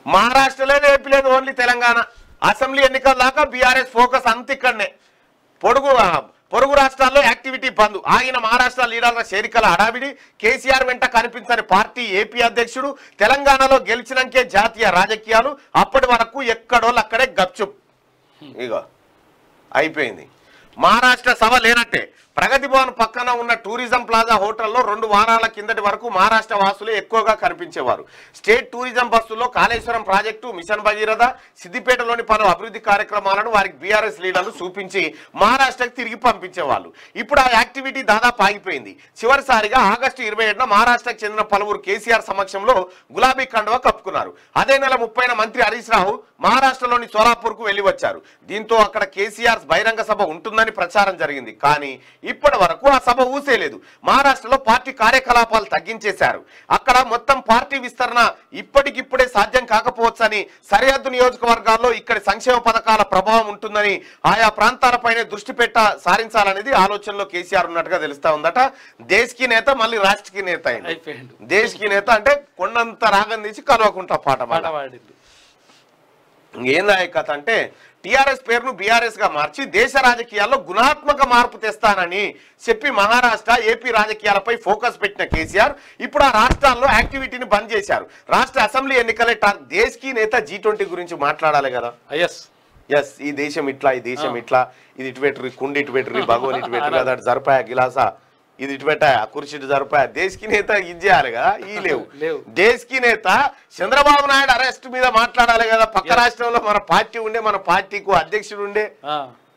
మహారాష్ట్రలో ఏపీలేదు only Telangana assembly ఎన్నికల దాకా బీఆర్ఎస్ ఫోకస్ అంత ఇక్కడనే పొడుగు ఆ, పొరుగు రాష్ట్రాల్లో యాక్టివిటీ బంద్ ఆగిన మహారాష్ట్ర లీడర్ల చేరికల హడావిడి కేసీఆర్ వెంట కనిపించని పార్టీ ఏపీ అధ్యక్షుడు తెలంగాణలో గెలిచినాకే జాతీయ రాజకీయాలు అప్పటి వరకు ఎక్కడోళ్ళు అక్కడే గప్చుప్ ఇగో అయిపోయింది మహారాష్ట్ర సభ లేనట్టే ప్రగతి భవన్ పక్కన ఉన్న టూరిజం ప్లాజా హోటల్లో రెండు వారాల కిందటి వరకు మహారాష్ట్ర వాసులే ఎక్కువగా కనిపించేవారు స్టేట్ టూరిజం బస్సుల్లో కాళేశ్వరం ప్రాజెక్టు మిషన్ భగీరథ సిద్దిపేటలోని పలు అభివృద్ధి కార్యక్రమాలను వారికి బీఆర్ఎస్ లీడర్లు చూపించి మహారాష్ట్రకి తిరిగి పంపించేవాళ్ళు ఇప్పుడు ఆ యాక్టివిటీ దాదాపు ఆగిపోయింది చివరిసారిగా ఆగస్టు ఇరవై ఏడున మహారాష్ట్రకు చెందిన పలువురు కేసీఆర్ సమక్షంలో గులాబీ కండువా కప్పుకున్నారు అదే నెల ముప్పైన మంత్రి హరీష్ రావు మహారాష్ట్రలోని సోలాపూర్ కు వెళ్లి వచ్చారు దీంతో అక్కడ కేసీఆర్ బహిరంగ సభ ఉంటుందని ప్రచారం జరిగింది కానీ ఇప్పటి వరకు ఆ సభ ఊసేలేదు మహారాష్ట్రలో పార్టీ కార్యకలాపాలు తగ్గించేశారు అక్కడ మొత్తం పార్టీ విస్తరణ ఇప్పటికిప్పుడే సాధ్యం కాకపోవచ్చని సరిహద్దు నియోజకవర్గాల్లో ఇక్కడి సంక్షేమ పథకాల ప్రభావం ఉంటుందని ఆయా ప్రాంతాలపైనే దృష్టి పెట్ట సారించాలనేది ఆలోచనలో కేసీఆర్ ఉన్నట్టుగా తెలుస్తా ఉందట దేశ్కి నేత మళ్ళీ రాష్ట్రకి నేత అయింది అయిపోయిండు దేశ్కి నేత అంటే కొండంత రాగం తీసి కలవకుంటా పాట పాట మాట పాడిండు ఏందా ఈ కథ అంటే టిఆర్ఎస్ పేరును బీఆర్ఎస్ గా మార్చి దేశ రాజకీయాల్లో గుణాత్మక మార్పు తెస్తానని చెప్పి మహారాష్ట్ర ఏపీ రాజకీయాలపై ఫోకస్ పెట్టిన కేసీఆర్ ఇప్పుడు ఆ రాష్ట్రాల్లో యాక్టివిటీని బంద్ చేశారు రాష్ట్ర అసెంబ్లీ ఎన్నికలే టార్ దేశ్కి నేత జీ ట్వంటీ గురించి మాట్లాడాలి కదా ఎస్ ఎస్ ఈ దేశం ఇట్లా ఈ దేశం ఇట్లా ఇది ఇటు పెట్టుర్రి కుండి ఇటు పెట్టుర్రి భగవన్ ఇటు పెట్టుర్రి అదటి జరపాయ గిలాసా ఇది ఇటు పెట్టాయ కుర్చీ ఇటు జరపాయ దేశకి నేత ఇది చేయాలి కదా ఈ లేవు లేవు. దేశకి నేత చంద్రబాబు నాయుడు అరెస్ట్ మీద మాట్లాడాలి కదా పక్క రాష్ట్రంలో మన పార్టీ ఉండే మన పార్టీకు అధ్యక్షుడు ఉండే ఆ,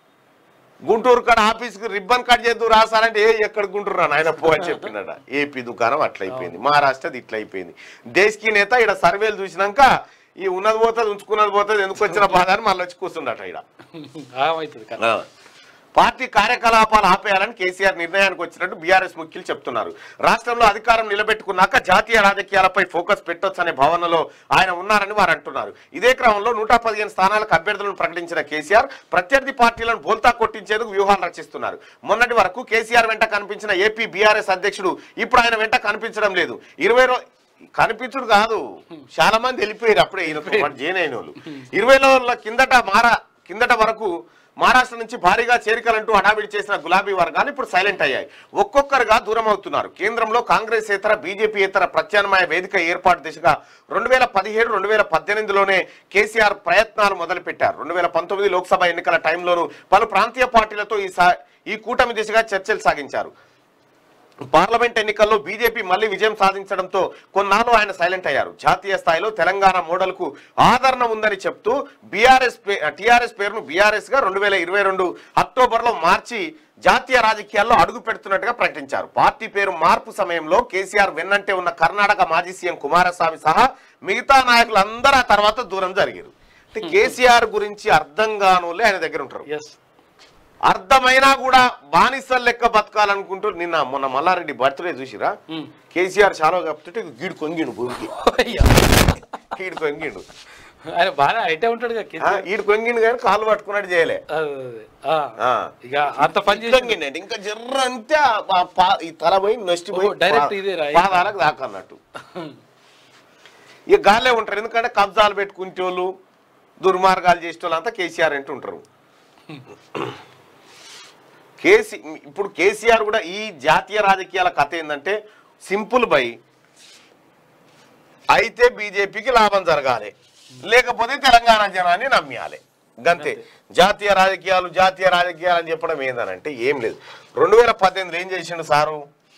గుంటూరు కాడ ఆఫీస్ కు రిబ్బన్ కట్ చేద్దు రాసారంటే ఏ ఎక్కడ గుంటూరు రా నాయన పో అని చెప్పినట ఏపీ దుకాణం అట్లా అయిపోయింది మహారాష్ట్రది ఇట్లా అయిపోయింది దేశకి నేత ఇక్కడ సర్వేలు చూసినాక ఈ ఉన్నది పోతుంది ఉంచుకున్నది పోతుంది ఎందుకు వచ్చిన బాధ అని మళ్ళీ వచ్చి కూర్చుండట ఇక్కడ ఆగమవుతుంది కదా పార్టీ కార్యకలాపాలు ఆపేయాలని కేసీఆర్ నిర్ణయానికి వచ్చినట్టు బీఆర్ఎస్ ముఖ్యులు చెప్తున్నారు రాష్ట్రంలో అధికారం నిలబెట్టుకున్నాక జాతీయ రాజకీయాలపై ఫోకస్ పెట్టొచ్చనే భావనలో ఆయన ఉన్నారని వారు అంటున్నారు ఇదే క్రమంలో నూట పదిహేను స్థానాలకు అభ్యర్థులను ప్రకటించిన కేసీఆర్ ప్రత్యర్థి పార్టీలను బోల్తా కొట్టించేందుకు వ్యూహాలు రచిస్తున్నారు మొన్నటి వరకు కేసీఆర్ వెంట కనిపించిన ఏపీ బీఆర్ఎస్ అధ్యక్షుడు ఇప్పుడు ఆయన వెంట కనిపించడం లేదు ఇరవై రో కనిపించుడు కాదు చాలా మంది వెళ్ళిపోయారు అప్పుడే ఈయన జైన్ వాళ్ళు ఇరవై రోజుల కిందట మారా కిందట వరకు మహారాష్ట్ర నుంచి భారీగా చేరికలంటూ హడావిడి చేసిన గులాబీ వర్గాలు ఇప్పుడు సైలెంట్ అయ్యాయి ఒక్కొక్కరుగా దూరం అవుతున్నారు కేంద్రంలో కాంగ్రెస్ ఇతర బీజేపీ ఇతర ప్రత్యామ్నాయ వేదిక ఏర్పాటు దిశగా రెండు వేల పదిహేడు రెండు వేల పద్దెనిమిదిలోనే కేసీఆర్ ప్రయత్నాలు మొదలుపెట్టారు రెండు వేల పంతొమ్మిది లోక్సభ ఎన్నికల టైంలోనూ పలు ప్రాంతీయ పార్టీలతో ఈ సా- ఈ కూటమి దిశగా చర్చలు సాగించారు పార్లమెంట్ ఎన్నికల్లో బీజేపీ మళ్లీ విజయం సాధించడంతో కొన్నాళ్ళు ఆయన సైలెంట్ అయ్యారు జాతీయ స్థాయిలో తెలంగాణ మోడల్ కు ఆదరణ ఉందని చెప్తూ బీఆర్ఎస్ టీఆర్ఎస్ పేరును బీఆర్ఎస్ గా రెండు వేల ఇరవై రెండు అక్టోబర్ లో మార్చి జాతీయ రాజకీయాల్లో అడుగు పెడుతున్నట్టుగా ప్రకటించారు పార్టీ పేరు మార్పు సమయంలో కేసీఆర్ వెన్నంటే ఉన్న కర్ణాటక మాజీ సీఎం కుమారస్వామి సహా మిగతా నాయకులందరూ ఆ తర్వాత దూరం జరిగారు అంటే కేసీఆర్ గురించి అర్థం కానోళ్ళే ఆయన దగ్గర ఉంటారు ఎస్ అర్థమైనా కూడా బానిసలు లెక్క బతకాలనుకుంటూ నిన్న మొన్న మల్లారెడ్డి బర్త్డే చూసిరా కేసీఆర్ చాలా చెప్తుంటే గీడు కొంగిండు భూమికి ఈడు కొంగిండు ఆయన బాగా అయితే ఉంటాడు కదా ఆ, కేసీఆర్. ఈడు కొంగిండు కానీ కాలు పట్టుకున్నట్టు చేయలే అదే, అదే. ఆ. ఆ. ఇక అంత పని చేసి కొంగిండండి ఇంకా జర్ర అంతే ఆ పా- పా- ఈ తల పోయి నొష్టి పోయి ఓ, డైరెక్ట్ పా- ఇదే రా. పాదాలకు దాకన్నట్టు ఇక గాలే ఉంటారు ఎందుకంటే కబ్జాలు పెట్టుకుంటే వాళ్ళు దుర్మార్గాలు చేసే వాళ్ళు అంతా కేసీఆర్ అంటూ ఉంటారు కేసీ ఇప్పుడు కేసీఆర్ కూడా ఈ జాతీయ రాజకీయాల కథ ఏంటంటే సింపుల్ బై అయితే బీజేపీకి లాభం జరగాలి లేకపోతే తెలంగాణ జనాన్ని నమ్మియాలి గంతే జాతీయ రాజకీయాలు జాతీయ రాజకీయాలు అని చెప్పడం ఏందనంటే ఏం లేదు రెండు వేల పద్దెనిమిది ఏం చేసిండు సారు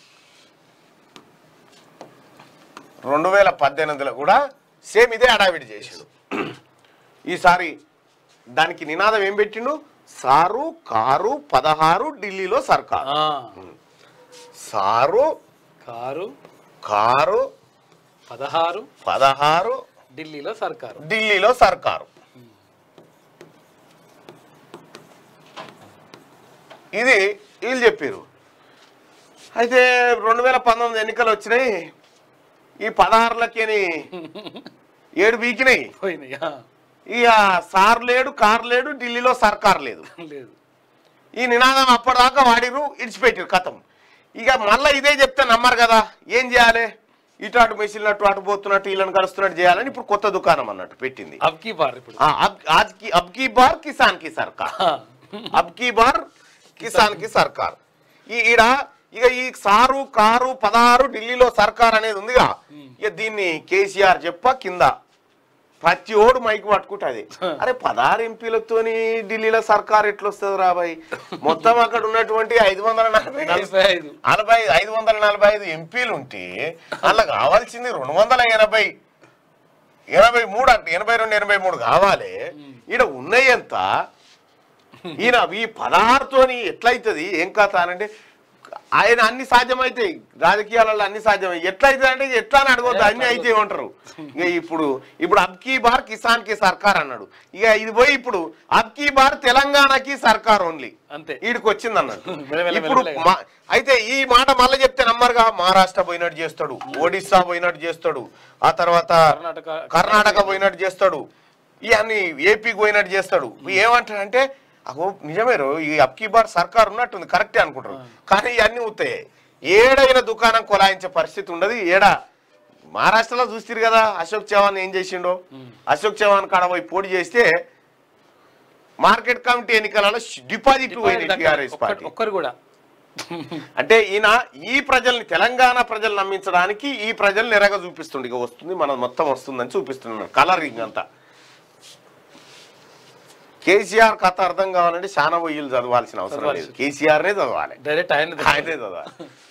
రెండు వేల పద్దెనిమిదిలో కూడా సేమ్ ఇదే అడావిడి చేసిండు ఈసారి దానికి నినాదం ఏం పెట్టిండు సారు కారు పదహారు ఢిల్లీలో సర్కారు ఆ. సారు కారు కారు పదహారు పదహారు ఢిల్లీలో సర్కారు ఢిల్లీలో సర్కారు ఇది వీళ్ళు చెప్పారు అయితే రెండు వేల పంతొమ్మిది ఎన్నికలు వచ్చినాయి ఈ పదహారులకేని ఏడు వీకినాయి పోయినాయి ఆ. ఇక సార్ లేడు కార్ లేడు ఢిల్లీలో సర్కార్ లేదు లేదు ఈ నినాదం అప్పటిదాకా వాడిరు ఇడిచిపెట్టిరు కథం ఇక మళ్ళీ ఇదే చెప్తే నమ్మరు కదా ఏం చేయాలి ఇటు అటు మెసిలినట్టు అటు పోతున్నట్టు వీళ్ళని కలుస్తున్నట్టు చేయాలని ఇప్పుడు కొత్త దుకాణం అన్నట్టు పెట్టింది అబ్ కీ బార్ ఇప్పుడు ఆ, అబ్ ఆజ్ కి అబ్ కీ బార్ కిసాన్ కి సర్కార్ అబ్ కీ బార్ కిసాన్ కి సర్కార్ ఈ ఈడ ఇక ఈ సారు కారు పదహారు ఢిల్లీలో సర్కార్ అనేది ఉందిగా ఇక దీన్ని కేసీఆర్ చెప్ప కింద ప్రతి ఓడు మైక్ పట్టుకుంటుంది అరే పదహారు ఎంపీలతోని ఢిల్లీలో సర్కార్ ఎట్లా వస్తుంది రాబాయ్ మొత్తం అక్కడ ఉన్నటువంటి ఐదు వందల నలభై నలభై ఐదు నలభై ఐదు వందల నలభై ఐదు ఎంపీలు ఉంటే అలా కావాల్సింది రెండు వందల ఎనభై ఎనభై మూడు అంటే ఎనభై రెండు ఎనభై మూడు కావాలి ఈడ ఉన్నాయి ఎంత ఈయన ఈ పదహారుతోని ఎట్లయితుంది ఏం కథ అనంటే ఆయన అన్ని సాధ్యమైతాయి రాజకీయాలలో అన్ని సాధ్యమై ఎట్లయితుంది అంటే ఎట్లా అని అడగొద్దు అన్ని అయితే ఉంటారు ఇక ఇప్పుడు ఇప్పుడు అబ్కీ బార్ కిసాన్ కి సర్కార్ అన్నాడు ఇక ఇది పోయి ఇప్పుడు అబ్కీ బార్ తెలంగాణకి సర్కార్ ఓన్లీ అంతే ఈడికి వచ్చింది అన్నట్టు మెల్లమెల్ల ఇప్పుడు మెల్లమెల్లగా. మా- అయితే ఈ మాట మళ్ళీ చెప్తే నమ్మరుగా మహారాష్ట్ర పోయినట్టు చేస్తాడు ఒడిస్సా పోయినట్టు చేస్తాడు ఆ తర్వాత కర్ణాటక కర్ణాటక పోయినట్టు చేస్తాడు ఇవన్నీ ఏపీకి పోయినట్టు చేస్తాడు ఏమంటాడంటే అగో నిజమేరో ఈ అబ్కీ బార్ సర్కార్ ఉన్నట్టుంది కరెక్టే అనుకుంటారు కానీ ఇవన్నీ అవుతాయి ఏడైన దుకాణం కొలాయించే పరిస్థితి ఉండదు ఏడా మహారాష్ట్రలో చూస్తారు కదా అశోక్ చవాన్ ఏం చేసిండో అశోక్ చవాన్ కాడ పోయి పోటీ చేస్తే మార్కెట్ కమిటీ ఎన్నికలలో డిపాజిట్ పోయింది టీఆర్ఎస్ పార్టీ ఒక్కరు- ఒక్కరు కూడా అంటే ఈయన ఈ ప్రజల్ని తెలంగాణ ప్రజలు నమ్మించడానికి ఈ ప్రజల్ని ఎరగ చూపిస్తుండే ఇక వస్తుంది మన మొత్తం వస్తుందని చూపిస్తున్నాడు కలరింగ్ అంతా కేసీఆర్ కథ అర్థం కావాలంటే చాలా వయ్యలు చదవాల్సిన అవసరం లేదు కేసీఆర్నే చదవాలి డైరెక్ట్ ఆయన ఆయనే చదవాలి